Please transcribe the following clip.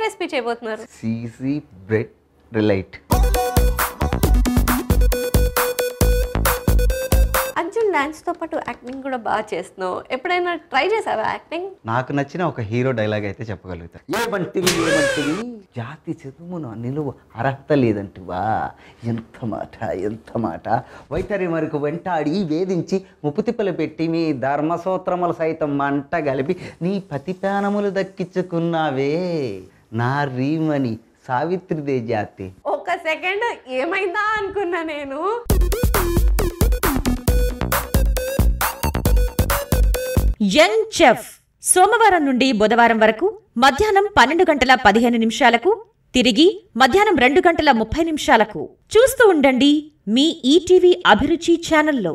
recipe చేయబోతున్నారు సీసీ bread రిలైట్ అర్జున్ డాన్స్ తో పాటు యాక్టింగ్ కూడా బాగా చేస్తున్నావు ఎప్పుడైనా ట్రై చేసావా యాక్టింగ్ నాకు నచ్చిన ఒక హీరో డైలాగ్ అయితే చెప్పగలుగుతా ఏమంటివి ఏమంటివి జాతి చదువును నిలువ అర్హత లేదంటివా ఎంత మాట ఎంత మాట వైతరి మరకు వెంటాడి వేధించి ముప్పుతిప్పలు పెట్టి మీ ధర్మసూత్రములు సైతం మంట కలిపి నీ పతిపానములు దక్కించుకున్నావే నా రీమని సావిత్రిదే జాతి ఒక సెకండ్ ఏమైందా అనుకున్నా నేను యంగ్ చెఫ్ సోమవారం నుండి బుధవారం వరకు మధ్యాహ్నం పన్నెండు గంటల పదిహేను నిమిషాలకు తిరిగి మధ్యాహ్నం రెండు గంటల ముప్పై నిమిషాలకు చూస్తూ ఉండండి మీ ఈటీవీ అభిరుచి ఛానల్లో